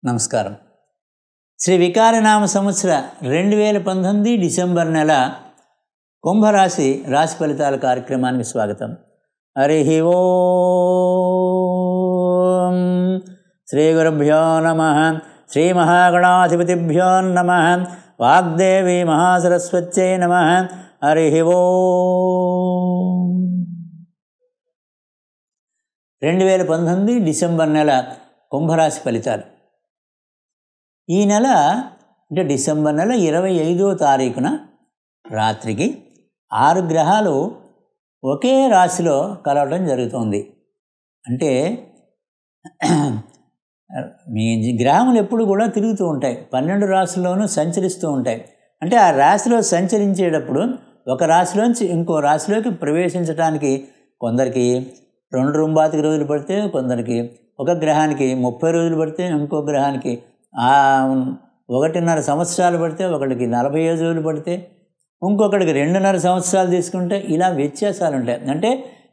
నమస్కారం శ్రీ వికారనామ సంవత్సర రెండు వేల పంతొమ్మిది డిసెంబర్ నెల కుంభరాశి రాశి ఫలితాల కార్యక్రమానికి స్వాగతం హరి ఓం శ్రీ గురుభ్యో నమ శ్రీ మహాగణాధిపతిభ్యో నమ వాగ్దేవి మహాసరస్వత్యై నమ హరి ఓం రెండు వేల పంతొమ్మిది డిసెంబర్ నెల కుంభరాశి ఫలితాలు ఈ నెల అంటే డిసెంబర్ నెల ఇరవై ఐదో తారీఖున రాత్రికి ఆరు గ్రహాలు ఒకే రాశిలో కలవడం జరుగుతుంది అంటే మీ గ్రహములు ఎప్పుడు కూడా తిరుగుతూ ఉంటాయి పన్నెండు రాశుల్లోనూ సంచరిస్తూ ఉంటాయి అంటే ఆ రాశిలో సంచరించేటప్పుడు ఒక రాశిలోంచి ఇంకో రాశిలోకి ప్రవేశించడానికి కొందరికి రెండు రుంబాతికి రోజులు పడితే కొందరికి ఒక గ్రహానికి ముప్పై రోజులు పడితే ఇంకో గ్రహానికి ఒకటిన్నర సంవత్సరాలు పడితే ఒకటికి నలభై ఐదు రోజులు పడితే ఇంకొకటికి రెండున్నర సంవత్సరాలు తీసుకుంటే ఇలా వ్యత్యాసాలు ఉంటాయి అంటే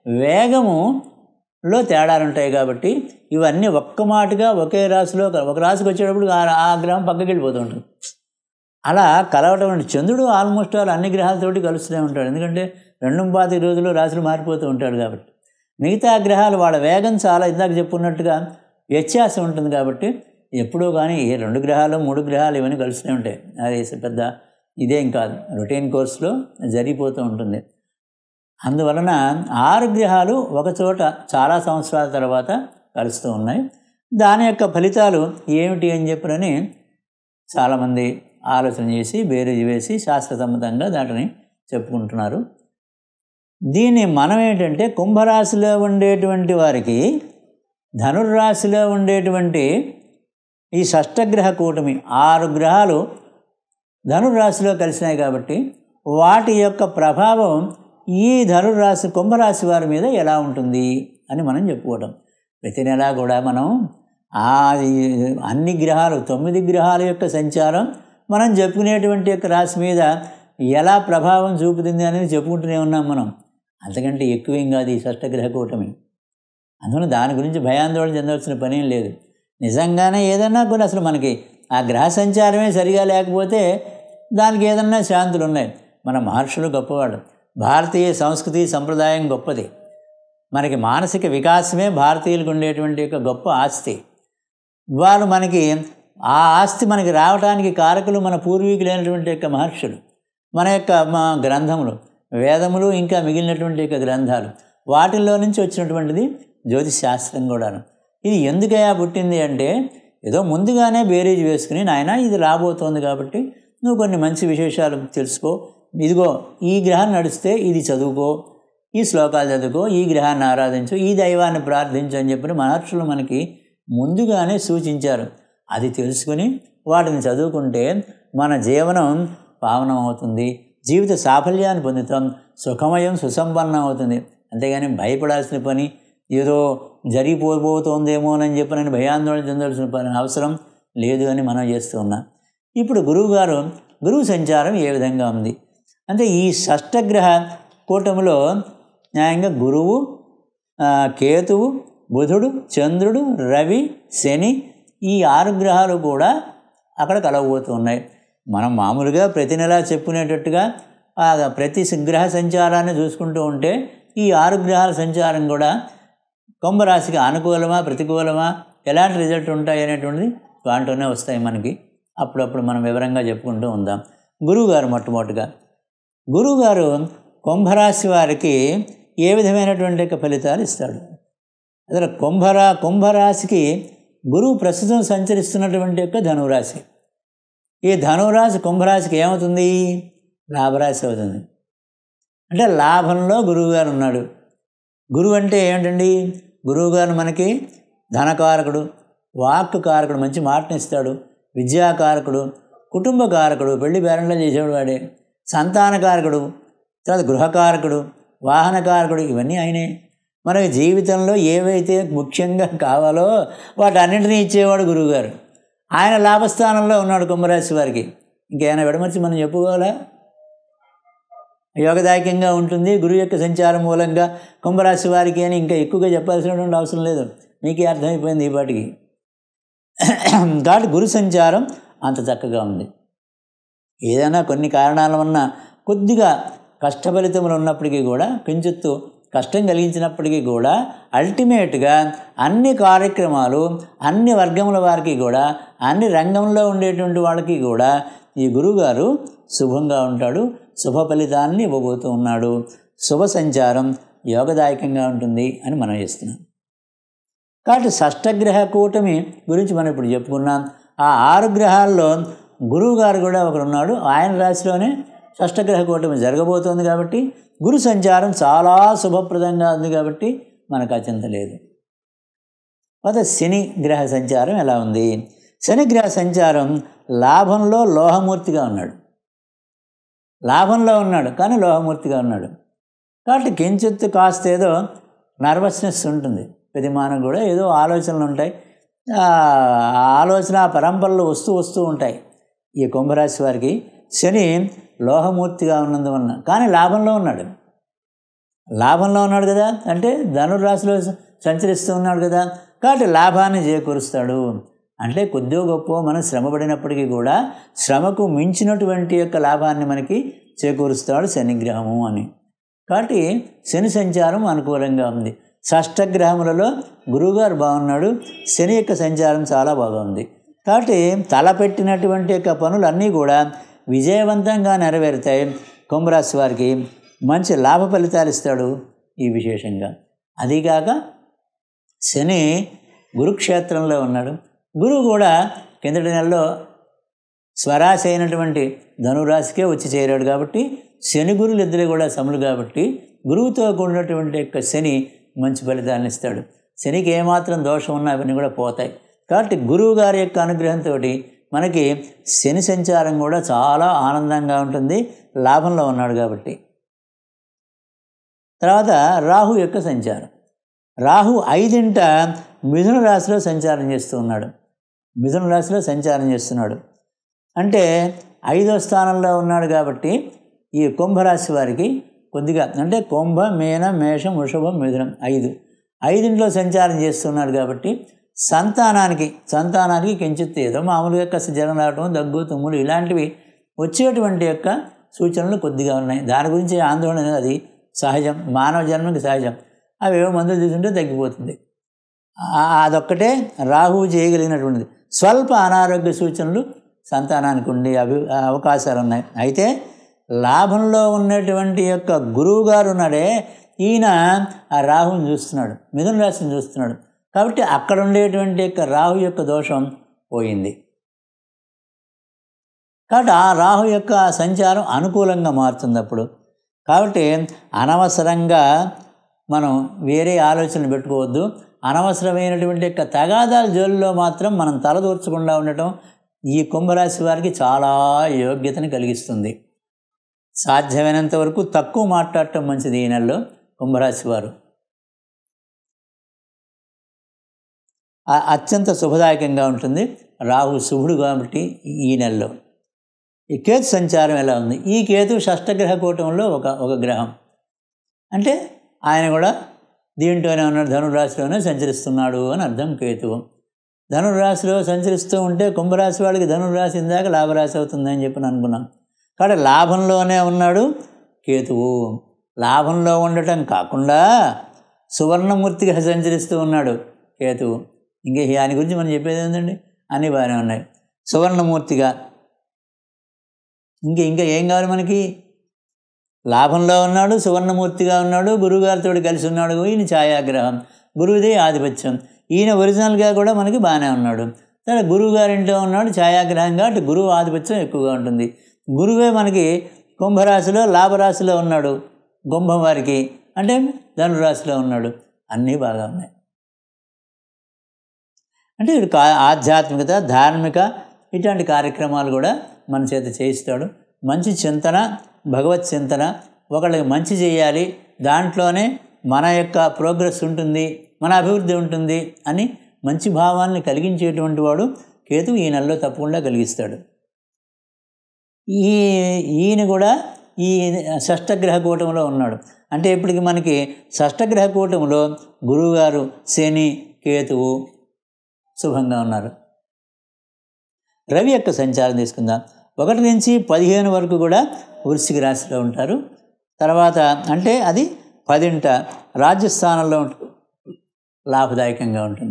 వేగములో తేడాలు ఉంటాయి కాబట్టి ఇవన్నీ ఒక్క మాటగా ఒకే రాశిలో ఒక రాశికి వచ్చేటప్పుడు ఆ గ్రహం పక్కకి వెళ్ళిపోతూ ఉంటుంది అలా కలవటం అంటే చంద్రుడు ఆల్మోస్ట్ ఆల్ అన్ని గ్రహాలతోటి కలుస్తూనే ఉంటాడు ఎందుకంటే రెండు పాతి రోజులు రాశులు మారిపోతూ ఉంటాడు కాబట్టి మిగతా గ్రహాలు వాళ్ళ వేగం చాలా ఇందాక చెప్పుకున్నట్టుగా వ్యత్యాసం ఉంటుంది కాబట్టి ఎప్పుడూ కానీ ఏ రెండు గ్రహాలు మూడు గ్రహాలు ఇవన్నీ కలుస్తూనే ఉంటాయి అది పెద్ద ఇదేం కాదు రొటీన్ కోర్సులో జరిగిపోతూ ఉంటుంది అందువలన ఆరు గ్రహాలు ఒకచోట చాలా సంవత్సరాల తర్వాత కలుస్తూ ఉన్నాయి దాని యొక్క ఫలితాలు ఏమిటి అని చెప్పని చాలామంది ఆలోచన చేసి బేరీజు వేసి శాస్త్రసమ్మతంగా దాటిని చెప్పుకుంటున్నారు దీన్ని మనం ఏంటంటే కుంభరాశిలో ఉండేటువంటి వారికి ధనుర్రాశిలో ఉండేటువంటి ఈ షష్టగ్రహ కూటమి ఆరు గ్రహాలు ధనుర్రాశిలో కలిసినాయి కాబట్టి వాటి యొక్క ప్రభావం ఈ ధనుర్రాశి కుంభరాశి వారి మీద ఎలా ఉంటుంది అని మనం చెప్పుకోవటం ప్రతి నెల కూడా మనం ఆ అన్ని గ్రహాలు తొమ్మిది గ్రహాల యొక్క సంచారం మనం చెప్పుకునేటువంటి యొక్క రాశి మీద ఎలా ప్రభావం చూపుతుంది అనేది చెప్పుకుంటూనే ఉన్నాం మనం అంతకంటే ఎక్కువేం కాదు ఈ షష్టగ్రహ కూటమి అందువల్ల దాని గురించి భయాందోళన చెందవలసిన పనేం లేదు నిజంగానే ఏదన్నా కూడా అసలు మనకి ఆ గ్రహ సంచారమే సరిగా లేకపోతే దానికి ఏదన్నా శాంతులు ఉన్నాయి మన మహర్షులు గొప్పవాడు భారతీయ సంస్కృతి సంప్రదాయం గొప్పది మనకి మానసిక వికాసమే భారతీయులకు ఉండేటువంటి యొక్క గొప్ప ఆస్తి వాళ్ళు మనకి ఆ ఆస్తి మనకి రావడానికి కారకులు మన పూర్వీకులైనటువంటి యొక్క మహర్షులు మన యొక్క మా గ్రంథములు వేదములు ఇంకా మిగిలినటువంటి యొక్క గ్రంథాలు వాటిల్లో నుంచి వచ్చినటువంటిది జ్యోతిష్ శాస్త్రం కూడాను ఇది ఎందుకయ్యా పుట్టింది అంటే ఏదో ముందుగానే బేరీజ్ వేసుకుని నాయన ఇది రాబోతోంది కాబట్టి నువ్వు కొన్ని మంచి విశేషాలు తెలుసుకో ఇదిగో ఈ గ్రహం నడిస్తే ఇది చదువుకో ఈ శ్లోకాలు చదువుకో ఈ గ్రహాన్ని ఆరాధించు ఈ దైవాన్ని ప్రార్థించు అని చెప్పి మహర్షులు మనకి ముందుగానే సూచించారు అది తెలుసుకుని వాటిని చదువుకుంటే మన జీవనం పావనం అవుతుంది జీవిత సాఫల్యాన్ని పొందుతాం సుఖమయం సుసంపన్నం అవుతుంది అంతేగాని భయపడాల్సిన పని ఏదో జరిగిపోబోతోందేమోనని చెప్పి నేను భయాందోళన చెందాల్సిన పని అవసరం లేదు అని మనం చేస్తూ ఉన్నాం ఇప్పుడు గురువుగారు గురువు సంచారం ఏ విధంగా ఉంది అంటే ఈ షష్టగ్రహ కూటమిలో న్యాయంగా గురువు కేతువు బుధుడు చంద్రుడు రవి శని ఈ ఆరు గ్రహాలు కూడా అక్కడ కలవబోతూ ఉన్నాయి మనం మామూలుగా ప్రతి నెల చెప్పుకునేటట్టుగా ప్రతి గ్రహ సంచారాన్ని చూసుకుంటూ ఉంటే ఈ ఆరు గ్రహాల సంచారం కూడా కుంభరాశికి అనుకూలమా ప్రతికూలమా ఎలాంటి రిజల్ట్ ఉంటాయి అనేటువంటిది దాంట్లోనే వస్తాయి మనకి అప్పుడప్పుడు మనం వివరంగా చెప్పుకుంటూ ఉందాం గురువుగారు మొట్టమొదటిగా గురువుగారు కుంభరాశి వారికి ఏ విధమైనటువంటి యొక్క ఫలితాలు ఇస్తాడు అసలు కుంభరా కుంభరాశికి గురువు ప్రస్తుతం సంచరిస్తున్నటువంటి యొక్క ధనురాశి ఈ ధనురాశి కుంభరాశికి ఏమవుతుంది లాభరాశి అవుతుంది అంటే లాభంలో గురువుగారు ఉన్నాడు గురువు అంటే ఏమిటండి గురువుగారు మనకి ధనకారకుడు వాక్కు కారకుడు మంచి మాటనిస్తాడు విద్యాకారకుడు కుటుంబ కారకుడు పెళ్లి బేరంలో చేసేవాడు వాడే సంతానకారకుడు తర్వాత గృహకారకుడు వాహనకారకుడు ఇవన్నీ ఆయనే మనకి జీవితంలో ఏవైతే ముఖ్యంగా కావాలో వాటన్నింటినీ ఇచ్చేవాడు గురువుగారు ఆయన లాభస్థానంలో ఉన్నాడు కుంభరాశి వారికి ఇంకేమైనా విడమర్చి మనం చెప్పుకోవాలా యోగదాయకంగా ఉంటుంది గురువు యొక్క సంచారం మూలంగా కుంభరాశి వారికి అని ఇంకా ఎక్కువగా చెప్పాల్సినటువంటి అవసరం లేదు మీకే అర్థమైపోయింది ఈ పాటికి కాబట్టి గురు సంచారం అంత చక్కగా ఉంది ఏదైనా కొన్ని కారణాల వలన కొద్దిగా కష్టఫలితములు ఉన్నప్పటికీ కూడా కించిత్తు కష్టం కలిగించినప్పటికీ కూడా అల్టిమేట్గా అన్ని కార్యక్రమాలు అన్ని వర్గముల వారికి కూడా అన్ని రంగంలో ఉండేటువంటి వాళ్ళకి కూడా ఈ గురువుగారు శుభంగా ఉంటాడు శుభ ఫలితాన్ని ఇవ్వబోతూ ఉన్నాడు శుభ సంచారం యోగదాయకంగా ఉంటుంది అని మనం చేస్తున్నాం కాబట్టి షష్టగ్రహ కూటమి గురించి మనం ఇప్పుడు చెప్పుకున్నాం ఆ ఆరు గ్రహాల్లో గురువు గారు కూడా ఒకడు ఉన్నాడు ఆయన రాశిలోనే షష్టగ్రహ కూటమి జరగబోతోంది కాబట్టి గురు సంచారం చాలా శుభప్రదంగా ఉంది కాబట్టి మనకు అచింత లేదు తర్వాత శని గ్రహ సంచారం ఎలా ఉంది శని గ్రహ సంచారం లాభంలో లోహమూర్తిగా ఉన్నాడు లాభంలో ఉన్నాడు కానీ లోహమూర్తిగా ఉన్నాడు కాబట్టి కించిత్తు కాస్త ఏదో నర్వస్నెస్ ఉంటుంది ప్రతిమానం కూడా ఏదో ఆలోచనలు ఉంటాయి ఆ ఆలోచన పరంపరలు వస్తూ వస్తూ ఉంటాయి ఈ కుంభరాశి వారికి శని లోహమూర్తిగా ఉన్నందువలన కానీ లాభంలో ఉన్నాడు లాభంలో ఉన్నాడు కదా అంటే ధనురాశిలో సంచరిస్తూ ఉన్నాడు కదా కాబట్టి లాభాన్ని చేకూరుస్తాడు అంటే కొద్దిగా గొప్ప మనం శ్రమపడినప్పటికీ కూడా శ్రమకు మించినటువంటి యొక్క లాభాన్ని మనకి చేకూరుస్తాడు శనిగ్రహము అని కాబట్టి శని సంచారం అనుకూలంగా ఉంది షష్టగ్రహములలో గురువుగారు బాగున్నాడు శని యొక్క సంచారం చాలా బాగుంది కాబట్టి తలపెట్టినటువంటి యొక్క పనులన్నీ కూడా విజయవంతంగా నెరవేరుతాయి కుంభరాశి వారికి మంచి లాభ ఫలితాలు ఇస్తాడు ఈ విశేషంగా అదీగాక శని గురుక్షేత్రంలో ఉన్నాడు గురువు కూడా కిందటి నెలలో స్వరాశి అయినటువంటి ధనురాశికే వచ్చి చేరాడు కాబట్టి శని గురులు ఇద్దరు కూడా సములు కాబట్టి గురువుతో కూడినటువంటి యొక్క శని మంచి ఫలితాలను ఇస్తాడు శనికి ఏమాత్రం దోషం ఉన్నా అవన్నీ కూడా పోతాయి కాబట్టి గురువు గారి యొక్క అనుగ్రహంతో మనకి శని సంచారం కూడా చాలా ఆనందంగా ఉంటుంది లాభంలో ఉన్నాడు కాబట్టి తర్వాత రాహు యొక్క సంచారం రాహు ఐదింట మిథున రాశిలో సంచారం చేస్తూ ఉన్నాడు మిథున రాశిలో సంచారం చేస్తున్నాడు అంటే ఐదో స్థానంలో ఉన్నాడు కాబట్టి ఈ కుంభరాశి వారికి కొద్దిగా అంటే కుంభ మీన మేషం వృషభం మిథునం ఐదు ఐదింట్లో సంచారం చేస్తున్నాడు కాబట్టి సంతానానికి సంతానానికి కించిత్ ఏదో మామూలుగా కాస్త జ్వరం రావటం దగ్గు తుమ్ములు ఇలాంటివి వచ్చేటువంటి యొక్క సూచనలు కొద్దిగా ఉన్నాయి దాని గురించి ఆందోళన అనేది అది సహజం మానవ జన్మకి సహజం అవి ఏవో మందులు తీసుకుంటే తగ్గిపోతుంది ఆ- అదొక్కటే రాహువు చేయగలిగినటువంటిది స్వల్ప అనారోగ్య సూచనలు సంతానానికి ఉండే అభి అవకాశాలు ఉన్నాయి అయితే లాభంలో ఉన్నటువంటి యొక్క గురువు గారు ఉన్నాడే ఈయన ఆ రాహుని చూస్తున్నాడు మిథున రాశిని చూస్తున్నాడు కాబట్టి అక్కడ ఉండేటువంటి యొక్క రాహు యొక్క దోషం పోయింది కాబట్టి ఆ రాహు యొక్క సంచారం అనుకూలంగా మారుతుంది అప్పుడు కాబట్టి అనవసరంగా మనం వేరే ఆలోచనలు పెట్టుకోవద్దు అనవసరమైనటువంటి యొక్క తగాదాల జోలిలో మాత్రం మనం తలదూర్చకుండా ఉండటం ఈ కుంభరాశి వారికి చాలా యోగ్యతను కలిగిస్తుంది సాధ్యమైనంత వరకు తక్కువ మాట్లాడటం మంచిది ఈ నెలలో కుంభరాశి వారు ఆ- అత్యంత శుభదాయకంగా ఉంటుంది రాహు శుభుడు కాబట్టి ఈ నెలలో ఈ కేతు సంచారం ఎలా ఉంది ఈ కేతు షష్టగ్రహ కూటంలో ఒక ఒక గ్రహం అంటే ఆయన కూడా దీంట్లోనే ఉన్నాడు ధనురాశిలోనే సంచరిస్తున్నాడు అని అర్థం కేతువు ధనురాశిలో సంచరిస్తూ ఉంటే కుంభరాశి వాడికి ధనురాశి ఇందాక లాభరాశి అవుతుందని చెప్పి అనుకున్నాం కాబట్టి లాభంలోనే ఉన్నాడు కేతువు లాభంలో ఉండటం కాకుండా సువర్ణమూర్తిగా సంచరిస్తూ ఉన్నాడు కేతువు ఇంకా దాని గురించి మనం చెప్పేది ఏంటండి అన్నీ బాగానే ఉన్నాయి సువర్ణమూర్తిగా ఇంకా ఇంకా ఏం కావాలి మనకి లాభంలో ఉన్నాడు సువర్ణమూర్తిగా ఉన్నాడు గురువుగారితో కలిసి ఉన్నాడు ఈయన ఛాయాగ్రహం గురువుదే ఆధిపత్యం ఈయన ఒరిజినల్గా కూడా మనకి బాగానే ఉన్నాడు సరే గురువు గారింట్లో ఉన్నాడు ఛాయాగ్రహం కాబట్టి గురువు ఆధిపత్యం ఎక్కువగా ఉంటుంది గురువే మనకి కుంభరాశిలో లాభరాశిలో ఉన్నాడు కుంభం వారికి అంటే ధనురాశిలో ఉన్నాడు అన్నీ బాగా ఉన్నాయి అంటే వీడు కా ఆధ్యాత్మికత ధార్మిక ఇట్లాంటి కార్యక్రమాలు కూడా మన చేత చేయిస్తాడు మంచి చింతన భగవత్ చింతన ఒకళ్ళకి మంచి చేయాలి దాంట్లోనే మన యొక్క ప్రోగ్రెస్ ఉంటుంది మన అభివృద్ధి ఉంటుంది అని మంచి భావాన్ని కలిగించేటువంటి వాడు కేతు ఈ నెలలో తప్పకుండా కలిగిస్తాడు ఈ ఈయన కూడా ఈ షష్టగ్రహ కూటంలో ఉన్నాడు అంటే ఇప్పటికి మనకి షష్టగ్రహ కూటంలో గురువుగారు శని కేతువు శుభంగా ఉన్నారు రవి యొక్క సంచారం తీసుకుందాం ఒకటి నుంచి పదిహేను వరకు కూడా వృశ్చిక రాశిలో ఉంటారు తర్వాత అంటే అది పదింట రాజ్యస్థానంలో ఉంటుంది లాభదాయకంగా ఉంటుంది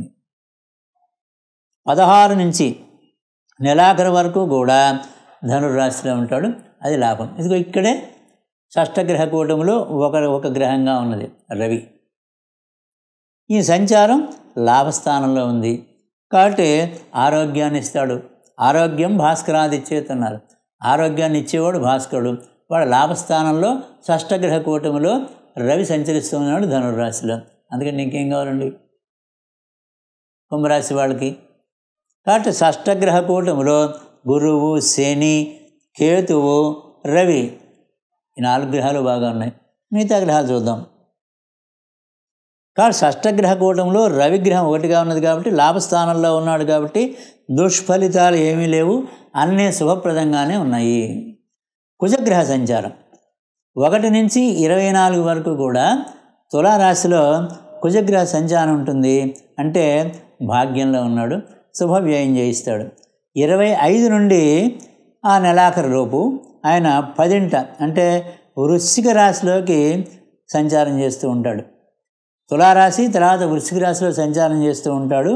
పదహారు నుంచి నెలాఖరు వరకు కూడా ధనుర్రాశిలో ఉంటాడు అది లాభం ఇదిగో ఇక్కడే షష్టగ్రహ కూటమిలో ఒక ఒక గ్రహంగా ఉన్నది రవి ఈ సంచారం లాభస్థానంలో ఉంది కాబట్టి ఆరోగ్యాన్ని ఇస్తాడు ఆరోగ్యం భాస్కరాది ఇచ్చేతున్నారు ఆరోగ్యాన్ని ఇచ్చేవాడు భాస్కరుడు వాడు లాభస్థానంలో షష్టగ్రహ కూటమిలో రవి సంచరిస్తూ ఉన్నాడు ధనుర్రాశిలో అందుకని ఇంకేం కావాలండి కుంభరాశి వాళ్ళకి కాబట్టి షష్టగ్రహ కూటమిలో గురువు శని కేతువు రవి ఈ నాలుగు గ్రహాలు బాగా ఉన్నాయి మిగతా గ్రహాలు చూద్దాం కాబట్టి షష్టగ్రహ కూటంలో రవిగ్రహం ఒకటిగా ఉన్నది కాబట్టి లాభస్థానంలో ఉన్నాడు కాబట్టి దుష్ఫలితాలు ఏమీ లేవు అన్నీ శుభప్రదంగానే ఉన్నాయి కుజగ్రహ సంచారం ఒకటి నుంచి ఇరవై నాలుగు వరకు కూడా తులారాశిలో కుజగ్రహ సంచారం ఉంటుంది అంటే భాగ్యంలో ఉన్నాడు శుభ వ్యయం చేయిస్తాడు ఇరవై ఐదు నుండి ఆ నెలాఖరు లోపు ఆయన పదింట అంటే వృశ్చిక రాశిలోకి సంచారం చేస్తూ ఉంటాడు తులారాశి తర్వాత వృశ్చిక రాశిలో సంచారం చేస్తూ ఉంటాడు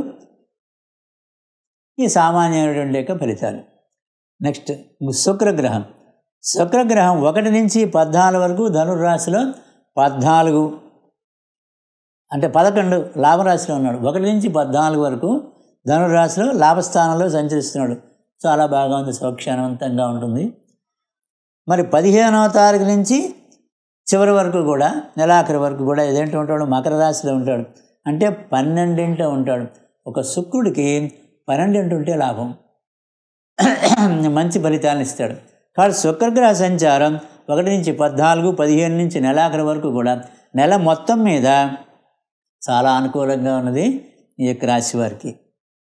ఈ సామాన్యమైనటువంటి యొక్క ఫలితాలు నెక్స్ట్ శుక్రగ్రహం శుక్రగ్రహం ఒకటి నుంచి పద్నాలుగు వరకు ధనుర్రాశిలో పద్నాలుగు అంటే పదకొండు లాభరాశిలో ఉన్నాడు ఒకటి నుంచి పద్నాలుగు వరకు ధనుర్రాశిలో లాభస్థానంలో సంచరిస్తున్నాడు చాలా బాగా ఉంది సౌఖ్యానవంతంగా ఉంటుంది మరి పదిహేనవ తారీఖు నుంచి చివరి వరకు కూడా నెలాఖరి వరకు కూడా ఏదేంటి ఉంటాడు మకర రాశిలో ఉంటాడు అంటే పన్నెండింట ఉంటాడు ఒక శుక్రుడికి పన్నెండింటి ఉంటే లాభం మంచి ఫలితాలను ఇస్తాడు కాబట్టి శుక్రగ్రహ సంచారం ఒకటి నుంచి పద్నాలుగు పదిహేను నుంచి నెలాఖరి వరకు కూడా నెల మొత్తం మీద చాలా అనుకూలంగా ఉన్నది ఈ యొక్క రాశి వారికి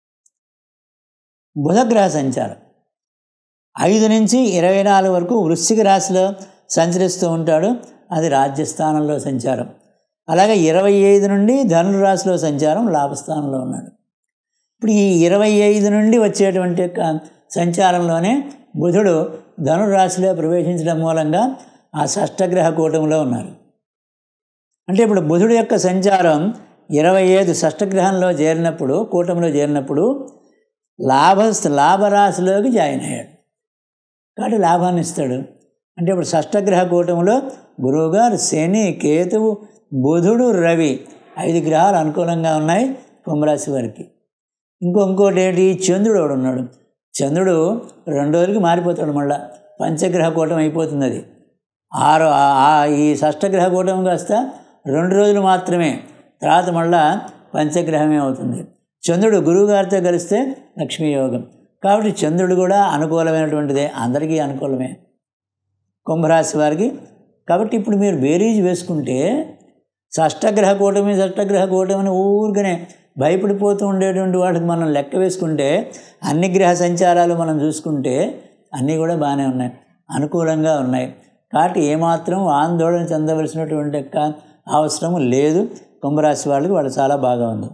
బుధగ్రహ సంచారం ఐదు నుంచి ఇరవై నాలుగు వరకు వృశ్చిక రాశిలో సంచరిస్తూ ఉంటాడు అది రాజ్యస్థానంలో సంచారం అలాగే ఇరవై ఐదు నుండి ధనురాశిలో సంచారం లాభస్థానంలో ఉన్నాడు ఇప్పుడు ఈ ఇరవై ఐదు నుండి వచ్చేటువంటి యొక్క సంచారంలోనే బుధుడు ధనురాశిలో ప్రవేశించడం మూలంగా ఆ షష్టగ్రహ కూటమిలో ఉన్నారు అంటే ఇప్పుడు బుధుడు యొక్క సంచారం ఇరవై ఐదు షష్టగ్రహంలో చేరినప్పుడు కూటమిలో చేరినప్పుడు లాభ లాభరాశిలోకి జాయిన్ అయ్యాడు కాబట్టి లాభాన్ని ఇస్తాడు అంటే ఇప్పుడు షష్టగ్రహ కూటమిలో గురువుగారు శని కేతువు బుధుడు రవి ఐదు గ్రహాలు అనుకూలంగా ఉన్నాయి కుంభరాశి వారికి ఇంకో ఇంకోటి ఏంటి చంద్రుడు ఒకడు ఉన్నాడు చంద్రుడు రెండు రోజులకి మారిపోతాడు మళ్ళా పంచగ్రహ కూటం అయిపోతుంది అది ఆరు ఈ షష్టగ్రహ కూటం కాస్త రెండు రోజులు మాత్రమే తర్వాత మళ్ళా పంచగ్రహమే అవుతుంది చంద్రుడు గురువుగారితో కలిస్తే లక్ష్మీ యోగం కాబట్టి చంద్రుడు కూడా అనుకూలమైనటువంటిదే అందరికీ అనుకూలమే కుంభరాశి వారికి కాబట్టి ఇప్పుడు మీరు బేరీజ్ వేసుకుంటే షష్టగ్రహ కూటమి షష్టగ్రహ కూటమి ఊరికనే భయపడిపోతూ ఉండేటువంటి వాటికి మనం లెక్క వేసుకుంటే అన్ని గ్రహ సంచారాలు మనం చూసుకుంటే అన్నీ కూడా బాగానే ఉన్నాయి అనుకూలంగా ఉన్నాయి కాబట్టి ఏమాత్రం ఆందోళన చెందవలసినటువంటి యొక్క అవసరం లేదు కుంభరాశి వాళ్ళకి వాళ్ళు చాలా బాగా ఉంది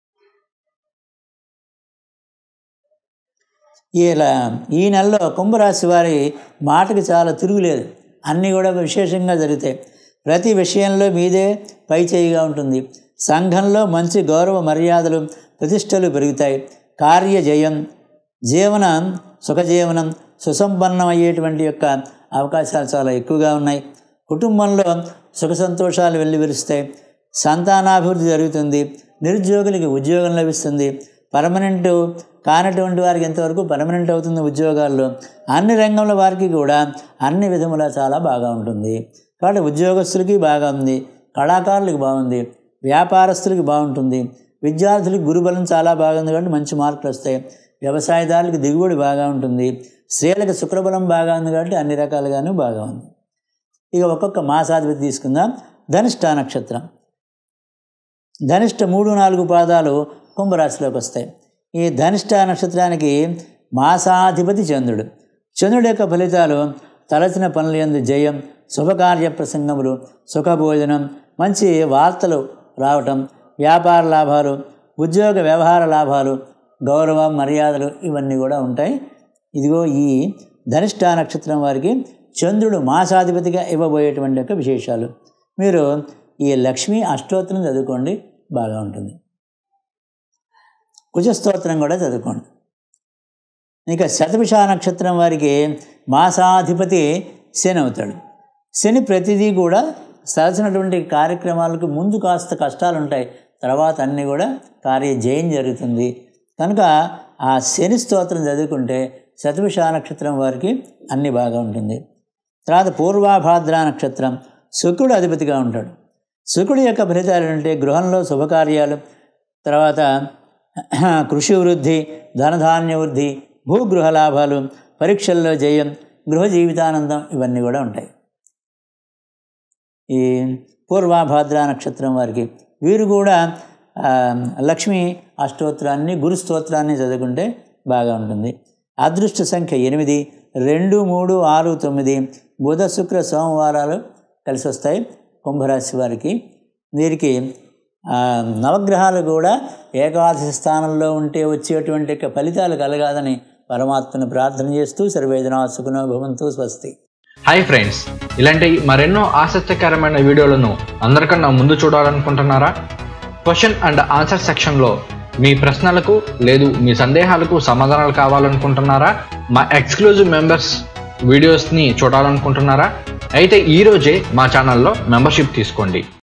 ఇలా ఈ నెలలో కుంభరాశి వారి మాటకి చాలా తిరుగులేదు అన్నీ కూడా విశేషంగా జరుగుతాయి ప్రతి విషయంలో మీదే పై చేయిగా ఉంటుంది సంఘంలో మంచి గౌరవ మర్యాదలు ప్రతిష్టలు పెరుగుతాయి కార్యజయం జీవనం సుఖజీవనం సుసంపన్నం అయ్యేటువంటి యొక్క అవకాశాలు చాలా ఎక్కువగా ఉన్నాయి కుటుంబంలో సుఖ సంతోషాలు వెల్లివిరుస్తాయి సంతానాభివృద్ధి జరుగుతుంది నిరుద్యోగులకి ఉద్యోగం లభిస్తుంది పర్మనెంట్ కానటువంటి వారికి ఎంతవరకు పర్మనెంట్ అవుతుంది ఉద్యోగాల్లో అన్ని రంగంలో వారికి కూడా అన్ని విధములా చాలా బాగా ఉంటుంది కాబట్టి ఉద్యోగస్తులకి బాగా ఉంది కళాకారులకి బాగుంది వ్యాపారస్తులకి బాగుంటుంది విద్యార్థులకి గురుబలం చాలా బాగుంది కాబట్టి మంచి మార్కులు వస్తాయి వ్యవసాయదారులకు దిగుబడి బాగా ఉంటుంది స్త్రీలకు శుక్రబలం బాగా ఉంది కాబట్టి అన్ని రకాలుగాను బాగా ఉంది ఇక ఒక్కొక్క మాసాధిపతి తీసుకుందాం ధనిష్ట నక్షత్రం ధనిష్ట మూడు నాలుగు పాదాలు కుంభరాశిలోకి వస్తాయి ఈ ధనిష్ట నక్షత్రానికి మాసాధిపతి చంద్రుడు చంద్రుడి యొక్క ఫలితాలు తలచిన పనుల ఎందు జయం శుభకార్య ప్రసంగములు సుఖభోజనం మంచి వార్తలు రావటం వ్యాపార లాభాలు ఉద్యోగ వ్యవహార లాభాలు గౌరవం మర్యాదలు ఇవన్నీ కూడా ఉంటాయి ఇదిగో ఈ ధనిష్ట నక్షత్రం వారికి చంద్రుడు మాసాధిపతిగా ఇవ్వబోయేటువంటి యొక్క విశేషాలు మీరు ఈ లక్ష్మీ అష్టోత్తరం చదువుకోండి బాగా ఉంటుంది కుజస్తోత్రం కూడా చదువుకోండి ఇక శతభిష నక్షత్రం వారికి మాసాధిపతి శని అవుతాడు శని ప్రతిదీ కూడా సరసినటువంటి కార్యక్రమాలకు ముందు కాస్త కష్టాలు ఉంటాయి తర్వాత అన్నీ కూడా కార్య జయం జరుగుతుంది కనుక ఆ శని స్తోత్రం చదువుకుంటే శతభిష నక్షత్రం వారికి అన్ని బాగా ఉంటుంది తర్వాత పూర్వాభాద్ర నక్షత్రం శుక్రుడు అధిపతిగా ఉంటాడు శుక్రుడి యొక్క ఫలితాలు అంటే గృహంలో శుభకార్యాలు తర్వాత కృషి వృద్ధి ధనధాన్య వృద్ధి భూగృహ లాభాలు పరీక్షల్లో జయం గృహ జీవితానందం ఇవన్నీ కూడా ఉంటాయి ఈ పూర్వాభాద్ర నక్షత్రం వారికి వీరు కూడా ఆ, లక్ష్మీ అష్టోత్తరాన్ని గురు స్తోత్రాన్ని చదువుకుంటే బాగా ఉంటుంది అదృష్ట సంఖ్య ఎనిమిది రెండు మూడు ఆరు తొమ్మిది బుధ శుక్ర సోమవారాలు కలిసి వస్తాయి కుంభరాశి వారికి వీరికి ఆ, నవగ్రహాలు కూడా ఏకాదశి స్థానంలో ఉంటే వచ్చేటువంటి యొక్క ఫలితాలు కలగాలని పరమాత్మను ప్రార్థన చేస్తూ సర్వేదనా సుఖనో భవంతు స్వస్తి హాయ్ ఫ్రెండ్స్ ఇలాంటి మరెన్నో ఆసక్తికరమైన వీడియోలను అందరికన్నా ముందు చూడాలనుకుంటున్నారా క్వశ్చన్ అండ్ ఆన్సర్ సెక్షన్లో మీ ప్రశ్నలకు లేదు మీ సందేహాలకు సమాధానాలు కావాలనుకుంటున్నారా మా ఎక్స్క్లూజివ్ మెంబర్స్ వీడియోస్ని చూడాలనుకుంటున్నారా అయితే ఈరోజే మా ఛానల్లో మెంబర్షిప్ తీసుకోండి